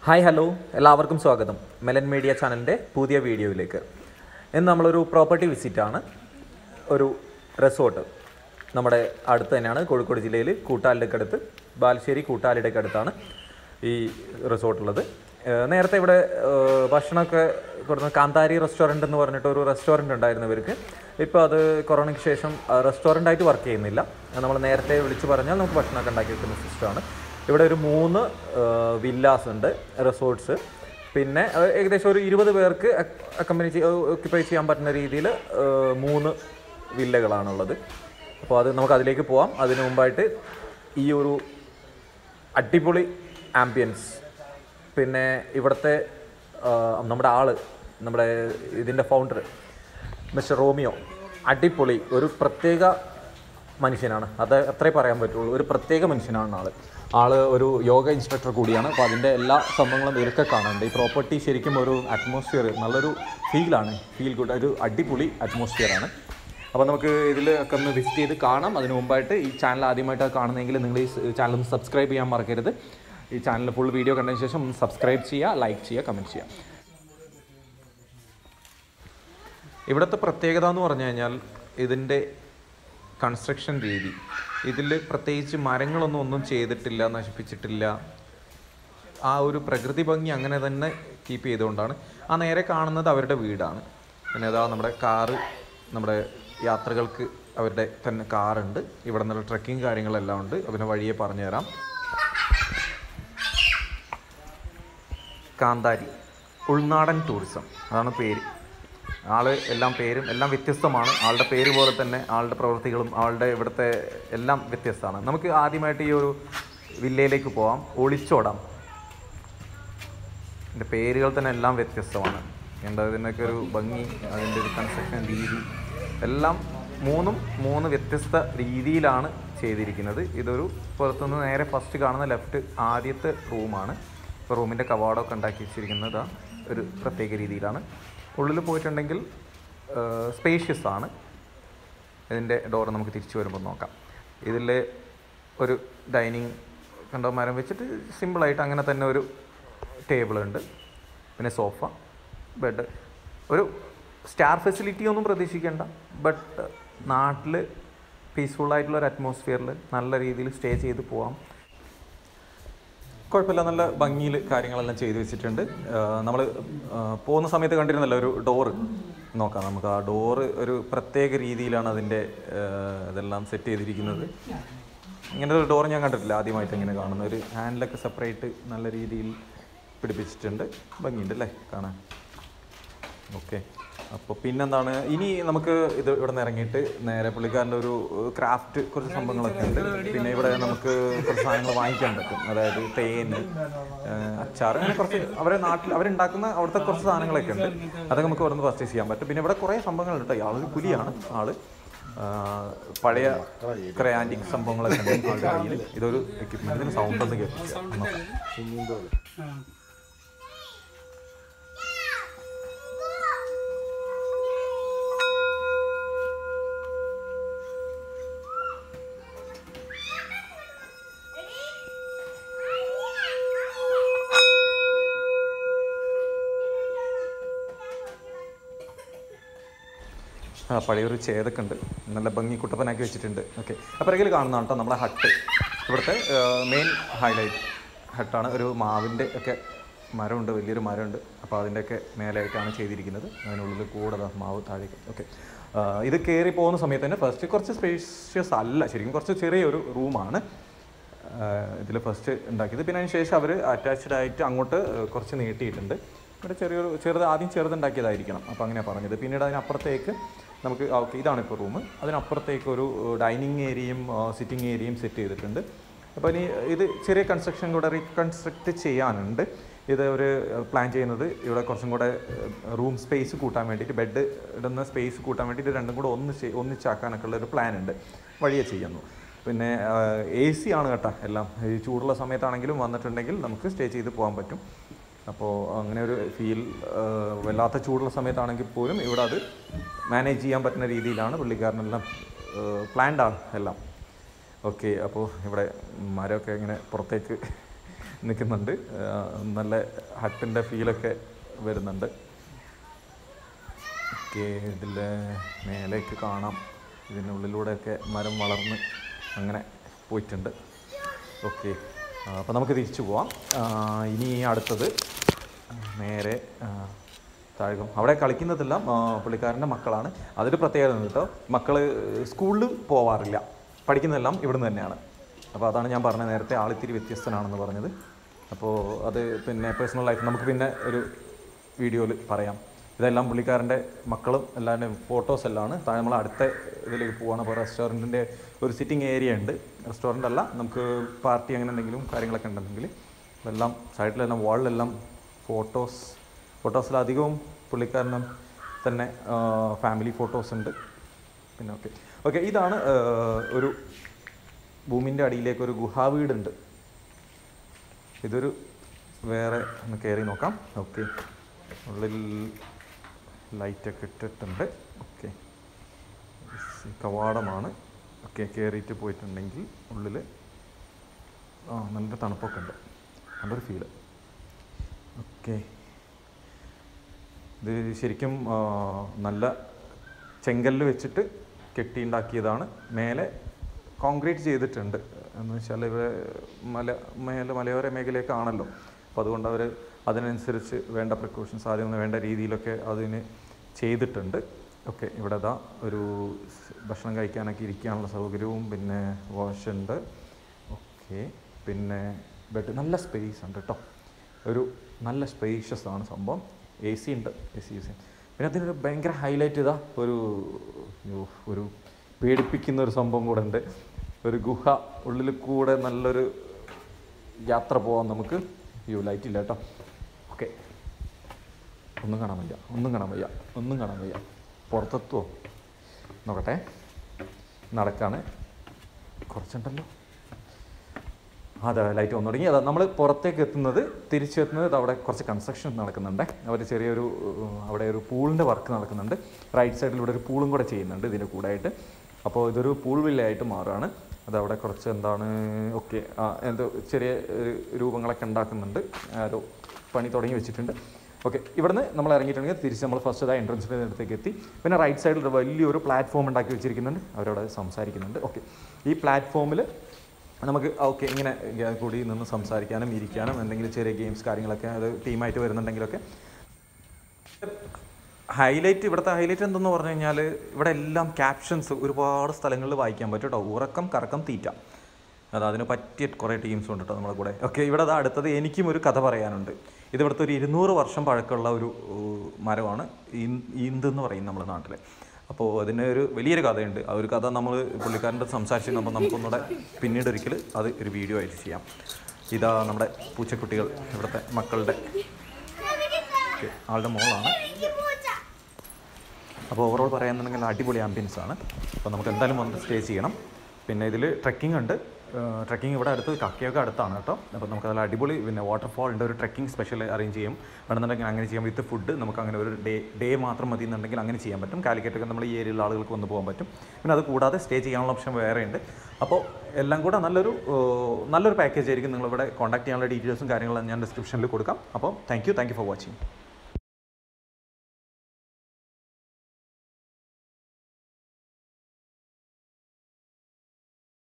hi hello എല്ലാവർക്കും സ്വാഗതം melon media ചാനലിൻ്റെ പുതിയ വീഡിയോയിലേക്ക് ഇന്ന് നമ്മളൊരു പ്രോപ്പർട്ടി വിസിറ്റാണ് ഒരു റിസോർട്ട് നമ്മുടെ അടുത്ത് തന്നെയാണ് കോഴിക്കോട് ജില്ലയിൽ കൂട്ടാലിൻ്റെ അടുത്ത് ബാലുശ്ശേരി കൂട്ടാലിയുടെ അടുത്താണ് ഈ റിസോർട്ട് ഉള്ളത് ഏഹ് നേരത്തെ ഇവിടെ ഏഹ് ഭക്ഷണമൊക്കെ കൊടുക്കുന്ന കാന്താരി റെസ്റ്റോറൻറ്റ് എന്ന് പറഞ്ഞിട്ട് ഒരു റെസ്റ്റോറൻറ്റ് ഉണ്ടായിരുന്നു ഇവർക്ക് ഇപ്പോൾ അത് കൊറോണയ്ക്ക് ശേഷം റെസ്റ്റോറൻ്റ് ആയിട്ട് വർക്ക് ചെയ്യുന്നില്ല നമ്മൾ നേരത്തെ വിളിച്ച് പറഞ്ഞാൽ നമുക്ക് ഭക്ഷണമൊക്കെ ഉണ്ടാക്കി വെക്കുന്ന സിസ്റ്റമാണ് ഇവിടെ ഒരു മൂന്ന് വില്ലാസ് ഉണ്ട് റിസോർട്ട്സ് പിന്നെ ഏഹ് ഏകദേശം ഒരു ഇരുപത് പേർക്ക് അക്കമ്പനി ഒക്യുപ്പൈ ചെയ്യാൻ പറ്റുന്ന രീതിയിൽ മൂന്ന് വില്ലകളാണുള്ളത് അപ്പോൾ അത് നമുക്ക് അതിലേക്ക് പോവാം അതിനു മുമ്പായിട്ട് ഈ ഒരു അടിപൊളി ആംബിയൻസ് പിന്നെ ഇവിടുത്തെ ആ, നമ്മുടെ ആള് നമ്മുടെ ഇതിൻ്റെ ഫൗണ്ടർ മിസ്റ്റർ റോമിയോ അടിപൊളി ഒരു പ്രത്യേക മനുഷ്യനാണ് അത് അത്രേ പറയാൻ പറ്റുള്ളൂ ഒരു പ്രത്യേക മനുഷ്യനാണ് ആള് ആള് ഒരു യോഗ ഇൻസ്ട്രക്ടർ കൂടിയാണ് അപ്പോൾ അതിൻ്റെ എല്ലാ സംഭവങ്ങളും ഇതൊക്കെ കാണാനുണ്ട് ഈ പ്രോപ്പർട്ടി ശരിക്കും ഒരു അറ്റ്മോസ്ഫിയർ നല്ലൊരു ഫീലാണ് ഫീൽ ഗുഡ് ഒരു അടിപൊളി അറ്റ്മോസ്ഫിയറാണ് അപ്പോൾ നമുക്ക് ഇതിൽ ഒക്കെ ഒന്ന് വിസിറ്റ് ചെയ്ത് കാണാം അതിന് മുമ്പായിട്ട് ഈ ചാനൽ ആദ്യമായിട്ടാണ് കാണുന്നതെങ്കിൽ നിങ്ങൾ ഈ ചാനൽ ഒന്ന് സബ്സ്ക്രൈബ് ചെയ്യാൻ മറക്കരുത് ഈ ചാനൽ ഫുൾ വീഡിയോ കണ്ടതിന് ശേഷം ഒന്ന് സബ്സ്ക്രൈബ് ചെയ്യുക ലൈക്ക് ചെയ്യുക കമൻറ്റ് ചെയ്യുക ഇവിടുത്തെ പ്രത്യേകത എന്ന് പറഞ്ഞു കഴിഞ്ഞാൽ ഇതിൻ്റെ കൺസ്ട്രക്ഷൻ രീതി ഇതിൽ പ്രത്യേകിച്ച് മരങ്ങളൊന്നും ഒന്നും ചെയ്തിട്ടില്ല നശിപ്പിച്ചിട്ടില്ല ആ ഒരു പ്രകൃതി ഭംഗി അങ്ങനെ തന്നെ കീപ്പ് ചെയ്തുകൊണ്ടാണ് ആ നേരെ കാണുന്നത് അവരുടെ വീടാണ് പിന്നെ അതാ നമ്മുടെ കാറ് നമ്മുടെ യാത്രകൾക്ക് അവരുടെ തന്നെ കാറുണ്ട് ഇവിടെ നിന്നുള്ള ട്രക്കിങ് കാര്യങ്ങളെല്ലാം ഉണ്ട് അതിനെ വഴിയെ പറഞ്ഞുതരാം കാന്താരി ഉൾനാടൻ ടൂറിസം അതാണ് പേര് ആള് എല്ലാം പേരും എല്ലാം വ്യത്യസ്തമാണ് ആളുടെ പേര് പോലെ തന്നെ ആളുടെ പ്രവൃത്തികളും ആളുടെ ഇവിടുത്തെ എല്ലാം വ്യത്യസ്തമാണ് നമുക്ക് ആദ്യമായിട്ട് ഈ ഒരു വില്ലയിലേക്ക് പോവാം ഒളിച്ചോടാം ഇതിൻ്റെ പേരുകൾ തന്നെ എല്ലാം വ്യത്യസ്തമാണ് എന്താ ഇതിനൊക്കെ ഒരു ഭംഗി അതിൻ്റെ ഒരു കൺസ്ട്രക്ഷൻ രീതി എല്ലാം മൂന്നും മൂന്ന് വ്യത്യസ്ത രീതിയിലാണ് ചെയ്തിരിക്കുന്നത് ഇതൊരു പുറത്തുനിന്ന് നേരെ ഫസ്റ്റ് കാണുന്ന ലെഫ്റ്റ് ആദ്യത്തെ റൂമാണ് ഇപ്പോൾ റൂമിൻ്റെ കവാടമൊക്കെ ഉണ്ടാക്കി വെച്ചിരിക്കുന്നത് ആ ഒരു പ്രത്യേക രീതിയിലാണ് ഉള്ളിൽ പോയിട്ടുണ്ടെങ്കിൽ സ്പേഷ്യസ് ആണ് ഇതിൻ്റെ ഡോർ നമുക്ക് തിരിച്ചു വരുമ്പോൾ നോക്കാം ഇതിൽ ഒരു ഡൈനിങ് കണ്ടോ മരം വെച്ചിട്ട് സിമ്പിളായിട്ട് അങ്ങനെ തന്നെ ഒരു ടേബിൾ ഉണ്ട് പിന്നെ സോഫ ബെഡ് ഒരു സ്റ്റാർ ഫെസിലിറ്റി ഒന്നും പ്രതീക്ഷിക്കേണ്ട ബട്ട് നാട്ടിൽ പീസ്ഫുൾ ആയിട്ടുള്ള ഒരു അറ്റ്മോസ്ഫിയറിൽ നല്ല രീതിയിൽ സ്റ്റേ ചെയ്ത് പോവാം കുഴപ്പമില്ല നല്ല ഭംഗിയിൽ കാര്യങ്ങളെല്ലാം ചെയ്തു വെച്ചിട്ടുണ്ട് നമ്മൾ പോകുന്ന സമയത്ത് കണ്ടിരുന്നല്ലോ ഒരു ഡോറ് നോക്കാം നമുക്ക് ആ ഡോറ് ഒരു പ്രത്യേക രീതിയിലാണ് അതിൻ്റെ ഇതെല്ലാം സെറ്റ് ചെയ്തിരിക്കുന്നത് ഇങ്ങനെ ഒരു ഡോർ ഞാൻ കണ്ടിട്ടില്ല ആദ്യമായിട്ട് ഇങ്ങനെ കാണുന്ന ഒരു ഹാൻഡിലൊക്കെ സെപ്പറേറ്റ് നല്ല രീതിയിൽ പിടിപ്പിച്ചിട്ടുണ്ട് ഭംഗിയുണ്ട് അല്ലേ കാണാൻ ഓക്കെ അപ്പോൾ പിന്നെന്താണ് ഇനി നമുക്ക് ഇത് ഇവിടെ നിന്ന് ഇറങ്ങിയിട്ട് നേരെ പുള്ളിക്കാരൻ്റെ ഒരു ക്രാഫ്റ്റ് കുറച്ച് സംഭവങ്ങളൊക്കെ ഉണ്ട് പിന്നെ ഇവിടെ നമുക്ക് കുറച്ച് സാധനങ്ങൾ വാങ്ങിക്കാൻ പറ്റും അതായത് തേന് ഏഹ് അച്ചാർ അങ്ങനെ കുറച്ച് അവരെ നാട്ടിൽ അവരുണ്ടാക്കുന്ന അവിടുത്തെ കുറച്ച് സാധനങ്ങളൊക്കെ ഉണ്ട് അതൊക്കെ നമുക്ക് ഇവിടെ നിന്ന് പർച്ചേസ് ചെയ്യാൻ പറ്റും പിന്നെ ഇവിടെ കുറേ സംഭവങ്ങളുണ്ട് കേട്ടോ ആളൊരു പുലിയാണ് ആള് ആഹ് പഴയ കുറേ ആൻറ്റിക് സംഭവങ്ങളൊക്കെ ഉണ്ട് ആളുടെ കയ്യിൽ ഇതൊരു എക്യുപ്മെൻറ്റ് ഇതിന് സൗണ്ട് ഒന്ന് കേൾപ്പിക്കാം നോക്കാം ആ പഴയൊരു ചേതൊക്കെ ഉണ്ട് നല്ല ഭംഗി കുട്ടപ്പനാക്കി വെച്ചിട്ടുണ്ട് ഓക്കെ അപ്പോൾ പിറകിൽ കാണുന്നതാണ് കേട്ടോ നമ്മുടെ ഹട്ട് ഇവിടുത്തെ മെയിൻ ഹൈലൈറ്റ് ഹട്ടാണ് ഒരു മാവിൻ്റെ ഒക്കെ മരമുണ്ട് വലിയൊരു മരമുണ്ട് അപ്പോൾ അതിൻ്റെയൊക്കെ മേലായിട്ടാണ് ചെയ്തിരിക്കുന്നത് അതിനുള്ളിൽ കൂടെ ദാ മാവ് താഴേക്ക് ഓക്കെ ഇത് കയറി പോകുന്ന സമയത്ത് തന്നെ ഫസ്റ്റ് കുറച്ച് സ്പേഷ്യസ് അല്ല ശരിക്കും കുറച്ച് ചെറിയൊരു റൂമാണ് ഇതിൽ ഫസ്റ്റ് ഉണ്ടാക്കിയത് പിന്നെ അതിന് ശേഷം അവർ അറ്റാച്ച്ഡ് ആയിട്ട് അങ്ങോട്ട് കുറച്ച് നീട്ടിയിട്ടുണ്ട് ഇവിടെ ചെറിയൊരു ചെറുത് ആദ്യം ചെറുതുണ്ടാക്കിയതായിരിക്കണം അപ്പോൾ അങ്ങനെയാണ് പറഞ്ഞത് പിന്നീട് അതിനപ്പുറത്തേക്ക് നമുക്ക് ഓക്കെ ഇതാണ് ഇപ്പോൾ റൂം അതിനപ്പുറത്തേക്ക് ഒരു ഡൈനിങ് ഏരിയയും സിറ്റിംഗ് ഏരിയയും സെറ്റ് ചെയ്തിട്ടുണ്ട് അപ്പോൾ ഇനി ഇത് ചെറിയ കൺസ്ട്രക്ഷൻ കൂടെ റീകൺസ്ട്രക്ട് ചെയ്യാനുണ്ട് ഇത് ഒരു പ്ലാൻ ചെയ്യുന്നത് ഇവിടെ കുറച്ചും കൂടെ റൂം സ്പേസ് കൂട്ടാൻ വേണ്ടിയിട്ട് ബെഡ് ഇടുന്ന സ്പേസ് കൂട്ടാൻ വേണ്ടിയിട്ട് രണ്ടും കൂടെ ഒന്നിച്ച് ഒന്നിച്ചാക്കാനൊക്കെ ഉള്ള ഒരു പ്ലാൻ ഉണ്ട് വഴിയെ ചെയ്യുന്നു പിന്നെ എ സി ആണ് കേട്ടോ എല്ലാം ഈ ചൂടുള്ള സമയത്താണെങ്കിലും വന്നിട്ടുണ്ടെങ്കിൽ നമുക്ക് സ്റ്റേ ചെയ്ത് പോകാൻ പറ്റും അപ്പോൾ അങ്ങനെ ഒരു ഫീൽ വല്ലാത്ത ചൂടുള്ള സമയത്താണെങ്കിൽ പോലും ഇവിടെ അത് മാനേജ് ചെയ്യാൻ പറ്റുന്ന രീതിയിലാണ് പുള്ളിക്കാരനെല്ലാം പ്ലാൻഡ് ആണ് എല്ലാം ഓക്കെ അപ്പോൾ ഇവിടെ മരമൊക്കെ ഇങ്ങനെ പുറത്തേക്ക് നിൽക്കുന്നുണ്ട് ആ, നല്ല ഹട്ടിൻ്റെ ഫീലൊക്കെ വരുന്നുണ്ട് ഓക്കെ ഇതിൽ മേലേക്ക് കാണാം ഇതിനുള്ളിലൂടെയൊക്കെ മരം വളർന്ന് അങ്ങനെ പോയിട്ടുണ്ട് ഓക്കെ അപ്പോൾ നമുക്ക് തിരിച്ചു പോവാം ആ, ഇനി അടുത്തത് നേരെ ആ, താഴകം അവിടെ കളിക്കുന്നതെല്ലാം ആ, പുള്ളിക്കാരൻ്റെ മക്കളാണ് അതൊരു പ്രത്യേകത ഉണ്ട് കേട്ടോ മക്കൾ സ്കൂളിൽ പോവാറില്ല പഠിക്കുന്നതെല്ലാം ഇവിടുന്ന് തന്നെയാണ് അപ്പോൾ അതാണ് ഞാൻ പറഞ്ഞത് നേരത്തെ ആളിത്തിരി വ്യത്യസ്തനാണെന്ന് പറഞ്ഞത് അപ്പോൾ അത് പിന്നെ പേഴ്സണൽ ലൈഫ് നമുക്ക് പിന്നെ ഒരു വീഡിയോയിൽ പറയാം ഇതെല്ലാം പുള്ളിക്കാരൻ്റെ മക്കളും എല്ലാവരുടെയും ഫോട്ടോസ് എല്ലാം ആണ് താഴെ നമ്മൾ അടുത്ത ഇതിലേക്ക് പോവാണ് അപ്പോൾ റെസ്റ്റോറൻറ്റിൻ്റെ ഒരു സിറ്റിംഗ് ഏരിയ ഉണ്ട് റെസ്റ്റോറൻ്റ് അല്ല നമുക്ക് പാർട്ടി അങ്ങനെ എന്തെങ്കിലും കാര്യങ്ങളൊക്കെ ഉണ്ടെങ്കിൽ ഇതെല്ലാം സൈഡിലെല്ലാം വാളിലെല്ലാം ഫോട്ടോസ് ഫോട്ടോസിലധികവും പുള്ളിക്കാരനും തന്നെ ഫാമിലി ഫോട്ടോസ് ഉണ്ട് പിന്നെ ഓക്കെ ഓക്കെ ഇതാണ് ആ, ഒരു ഭൂമിൻ്റെ അടിയിലേക്ക് ഒരു ഗുഹാവീടുണ്ട് ഇതൊരു വേറെ ഒന്ന് കയറി നോക്കാം ഓക്കെ ഉള്ളിൽ ലൈറ്റൊക്കെ ഇട്ടിട്ടുണ്ട് ഓക്കെ കവാടമാണ് ഓക്കെ കയറിയിട്ട് പോയിട്ടുണ്ടെങ്കിൽ ഉള്ളിൽ ആ നല്ല തണുപ്പൊക്കെ ഉണ്ട് നല്ലൊരു ഫീല് ഓക്കെ ഇത് ശരിക്കും ആ, നല്ല ചെങ്കല്ല് വെച്ചിട്ട് കെട്ടിയുണ്ടാക്കിയതാണ് മേലെ കോൺക്രീറ്റ് ചെയ്തിട്ടുണ്ട് എന്ന് വെച്ചാൽ ഇവ മല മേലെ മലയോര മേഖലയൊക്കെയാണല്ലോ അപ്പോൾ അതുകൊണ്ട് അവർ അതിനനുസരിച്ച് വേണ്ട പ്രിക്കോഷൻസ് ആദ്യം ഒന്ന് വേണ്ട രീതിയിലൊക്കെ അതിന് ചെയ്തിട്ടുണ്ട് ഓക്കെ ഇവിടെ ദാ ഒരു സ് ഭക്ഷണം കഴിക്കാനൊക്കെ ഇരിക്കാനുള്ള സൗകര്യവും പിന്നെ വാഷ് ഉണ്ട് ഓക്കെ പിന്നെ ബെഡ് നല്ല സ്പേസ് ഉണ്ട് കേട്ടോ ഒരു നല്ല സ്പേഷ്യസ് ആണ് സംഭവം എ സി ഉണ്ട് എ സി സി പിന്നെ അതിനൊരു ഭയങ്കര ഹൈലൈറ്റ് ഇതാ ഒരു യ്യോ, ഒരു പേടിപ്പിക്കുന്ന ഒരു സംഭവം കൂടെ ഉണ്ട് ഒരു ഗുഹ ഉള്ളിൽ കൂടെ നല്ലൊരു യാത്ര പോവാം നമുക്ക് അയ്യോ ലൈറ്റ് ഇല്ല കേട്ടോ ഓക്കെ ഒന്നും കാണാൻ വയ്യ ഒന്നും കാണാൻ വയ്യ ഒന്നും കാണാൻ വയ്യ പുറത്തെത്തുമോ നോക്കട്ടെ നടക്കാണ് കുറച്ചുണ്ടല്ലോ അതെ ലൈറ്റ് വന്നു തുടങ്ങി അതാ നമ്മൾ പുറത്തേക്ക് എത്തുന്നത് തിരിച്ചെത്തുന്നത് അവിടെ കുറച്ച് കൺസ്ട്രക്ഷൻ നടക്കുന്നുണ്ട് അവർ ചെറിയൊരു ഉം, അവിടെ ഒരു പൂളിൻ്റെ വർക്ക് നടക്കുന്നുണ്ട് റൈറ്റ് സൈഡിൽ ഇവിടെ ഒരു പൂളും കൂടെ ചെയ്യുന്നുണ്ട് ഇതിൻ്റെ കൂടെ ആയിട്ട് അപ്പോൾ ഇതൊരു പൂൾ വില്ലയായിട്ട് മാറുകയാണ് അതവിടെ കുറച്ച് എന്താണ് ഓക്കെ എന്തോ ചെറിയ ഒരു രൂപങ്ങളൊക്കെ ഉണ്ടാക്കുന്നുണ്ട് ആരോ പണി തുടങ്ങി വെച്ചിട്ടുണ്ട് ഓക്കെ ഇവിടുന്ന് നമ്മൾ ഇറങ്ങിയിട്ടുണ്ടെങ്കിൽ തിരിച്ച് നമ്മൾ ഫസ്റ്റ് അതാ എൻട്രൻസിൻ്റെ അടുത്തേക്ക് എത്തി പിന്നെ റൈറ്റ് സൈഡിൽ ഒരു വലിയൊരു പ്ലാറ്റ്ഫോം ഉണ്ടാക്കി വെച്ചിരിക്കുന്നുണ്ട് അവരവിടെ സംസാരിക്കുന്നുണ്ട് ഓക്കെ ഈ പ്ലാറ്റ്ഫോമിൽ നമുക്ക് ഓക്കെ ഇങ്ങനെ ഗ- കൂടി നിന്ന് സംസാരിക്കാനും ഇരിക്കാനും എന്തെങ്കിലും ചെറിയ ഗെയിംസ് കാര്യങ്ങളൊക്കെ അത് ടീമായിട്ട് വരുന്നുണ്ടെങ്കിലൊക്കെ ഹൈലൈറ്റ് ഇവിടുത്തെ ഹൈലൈറ്റ് എന്തെന്ന് പറഞ്ഞു കഴിഞ്ഞാൽ ഇവിടെ എല്ലാം ക്യാപ്ഷൻസ് ഒരുപാട് സ്ഥലങ്ങളിൽ വായിക്കാൻ പറ്റും കേട്ടോ ഉറക്കം കറക്കം തീറ്റ അത് അതിന് പറ്റിയ കുറേ ടീംസ് ഉണ്ട് കേട്ടോ നമ്മുടെ കൂടെ ഓക്കെ ഇവിടെ അത് അടുത്തത് എനിക്കും ഒരു കഥ പറയാനുണ്ട് ഇത് ഇവിടുത്തെ ഒരു ഇരുന്നൂറ് വർഷം പഴക്കമുള്ള ഒരു ഏഹ്, മരമാണ് ഈന്ത് ഈന്ത് എന്ന് പറയും നമ്മുടെ നാട്ടിൽ അപ്പോൾ അതിന് ഒരു വലിയൊരു കഥയുണ്ട് ആ ഒരു കഥ നമ്മൾ പുള്ളിക്കാരൻ്റെ സംസാരിച്ച് നമ്മൾ നമുക്കൊന്നുകൂടെ പിന്നീട് ഒരിക്കൽ അത് ഒരു വീഡിയോ ആയിട്ട് ചെയ്യാം ഇതാ നമ്മുടെ പൂച്ചക്കുട്ടികൾ ഇവിടുത്തെ മക്കളുടെ ഓക്കെ ആളുടെ മോളാണ് അപ്പോൾ ഓവറോൾ പറയാന്നുണ്ടെങ്കിൽ അടിപൊളി ആംബിയൻസ് ആണ് അപ്പോൾ നമുക്ക് എന്തായാലും വന്ന് സ്റ്റേ ചെയ്യണം പിന്നെ ഇതിൽ ട്രെക്കിംഗ് ഉണ്ട് ട്രെക്കിംഗ് ഇവിടെ അടുത്ത് കക്കയൊക്കെ അടുത്താണ് കേട്ടോ അപ്പോൾ നമുക്ക് നല്ല അടിപൊളി പിന്നെ വാട്ടർഫാളിൻ്റെ ഒരു ട്രെക്കിംഗ് സ്പെഷ്യൽ അറേഞ്ച് ചെയ്യും വേണമെന്നുണ്ടെങ്കിൽ അങ്ങനെ ചെയ്യാം വിത്ത് ഫുഡ് നമുക്ക് അങ്ങനെ ഒരു ഡേ ഡേ മാത്രം മതി എന്നുണ്ടെങ്കിൽ അങ്ങനെ ചെയ്യാൻ പറ്റും കാലിക്കറ്റൊക്കെ നമ്മൾ ഈ ഏരിയയിലുള്ള ആളുകൾക്ക് വന്ന് പോകാൻ പറ്റും പിന്നെ അത് കൂടാതെ സ്റ്റേ ചെയ്യാനുള്ള ഓപ്ഷൻ വേറെ ഉണ്ട് അപ്പോൾ എല്ലാം കൂടെ നല്ലൊരു ഏഹ്, നല്ലൊരു പാക്കേജ് ആയിരിക്കും നിങ്ങളിവിടെ കോൺടാക്ട് ചെയ്യാനുള്ള ഡീറ്റെയിൽസും കാര്യങ്ങളും ഞാൻ ഡിസ്ക്രിപ്ഷനിൽ കൊടുക്കാം അപ്പോൾ thank you thank you for watching